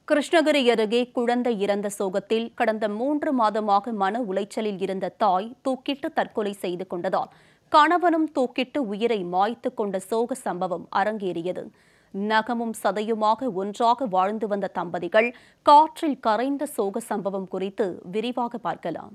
கிருஷ்ணகிரி அருகே குழந்தை இறந்த சோகத்தில் கடந்த மூன்று மாதமாக மன உளைச்சலில் இருந்த தாய் தூக்கிட்டு தற்கொலை செய்து கொண்டதால் கணவனும் தூக்கிட்டு உயிரை மாய்த்து கொண்ட சோக சம்பவம் அரங்கேறியது நகமும் சதையுமாக ஒன்றாக வாழ்ந்து வந்த தம்பதிகள் காற்றில் கரைந்த சோக சம்பவம் குறித்து விரிவாக பார்க்கலாம்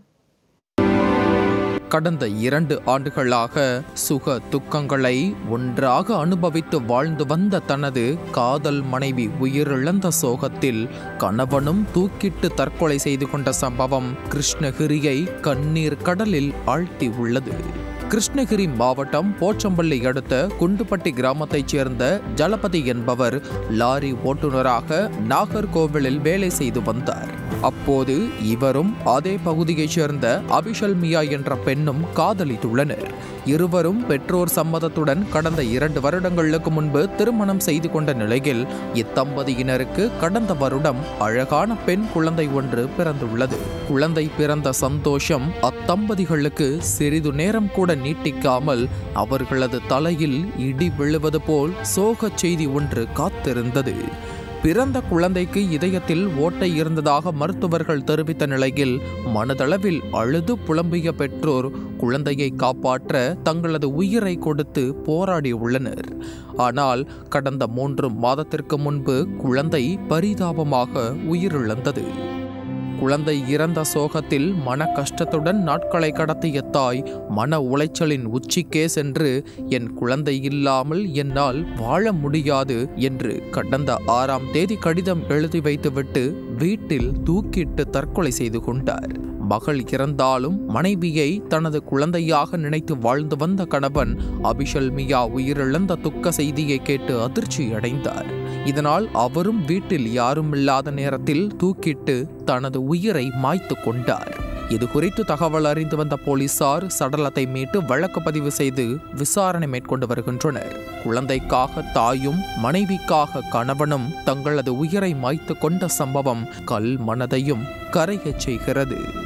கடந்த இரண்டு ஆண்டுகளாக சுக துக்கங்களை ஒன்றாக அனுபவித்து வாழ்ந்து வந்த தனது காதல் மனைவி உயிரிழந்த சோகத்தில் கணவனும் தூக்கிட்டு தற்கொலை செய்து கொண்ட சம்பவம் கிருஷ்ணகிரியை கண்ணீர் கடலில் ஆழ்த்தி உள்ளது கிருஷ்ணகிரி மாவட்டம் போச்சம்பள்ளி அடுத்த குண்டுப்பட்டி கிராமத்தைச் சேர்ந்த ஜலபதி என்பவர் லாரி ஓட்டுநராக நாகர்கோவிலில் வேலை செய்து வந்தார் அப்போது இவரும் அதே பகுதியைச் சேர்ந்த அபிஷல் மியா என்ற பெண்ணும் காதலித்துள்ளனர் இருவரும் பெற்றோர் சம்மதத்துடன் கடந்த இரண்டு வருடங்களுக்கு முன்பு திருமணம் செய்து கொண்ட நிலையில் இத்தம்பதியினருக்கு கடந்த வருடம் அழகான பெண் குழந்தை ஒன்று பிறந்துள்ளது குழந்தை பிறந்த சந்தோஷம் அத்தம்பதிகளுக்கு சிறிது நேரம் கூட நீட்டிக்காமல் அவர்களது தலையில் இடி விழுவது போல் சோகச் செய்தி ஒன்று காத்திருந்தது பிறந்த குழந்தைக்கு இதயத்தில் ஓட்டை இருந்ததாக மருத்துவர்கள் தெரிவித்த நிலையில் மனதளவில் அழுது புலம்பிய பெற்றோர் குழந்தையை காப்பாற்ற தங்களது உயிரை கொடுத்து போராடி உள்ளனர் ஆனால் கடந்த மூன்று மாதத்திற்கு முன்பு குழந்தை பரிதாபமாக உயிரிழந்தது குழந்தை இறந்த சோகத்தில் மன கஷ்டத்துடன் நாட்களை கடத்திய தாய் மன உளைச்சலின் உச்சிக்கே சென்று என் குழந்தை இல்லாமல் என்னால் வாழ முடியாது என்று கடந்த ஆறாம் தேதி கடிதம் எழுதி வைத்துவிட்டு வீட்டில் தூக்கிட்டு தற்கொலை செய்து கொண்டார் மகள் இறந்தாலும் மனைவியை தனது குழந்தையாக நினைத்து வாழ்ந்து வந்த கணவன் அபிஷல் மியா உயிரிழந்த துக்க செய்தியை கேட்டு அதிர்ச்சி அடைந்தார் இதனால் அவரும் வீட்டில் யாரும் இல்லாத நேரத்தில் தூக்கிட்டு தனது உயிரை மாய்த்து கொண்டார் இது குறித்து தகவல் அறிந்து வந்த போலீசார் சடலத்தை மீட்டு வழக்கு பதிவு செய்து விசாரணை மேற்கொண்டு வருகின்றனர் குழந்தைக்காக தாயும் மனைவிக்காக கணவனும் தங்களது உயிரை மாய்த்து கொண்ட சம்பவம் கல் மனதையும் கரையச் செய்கிறது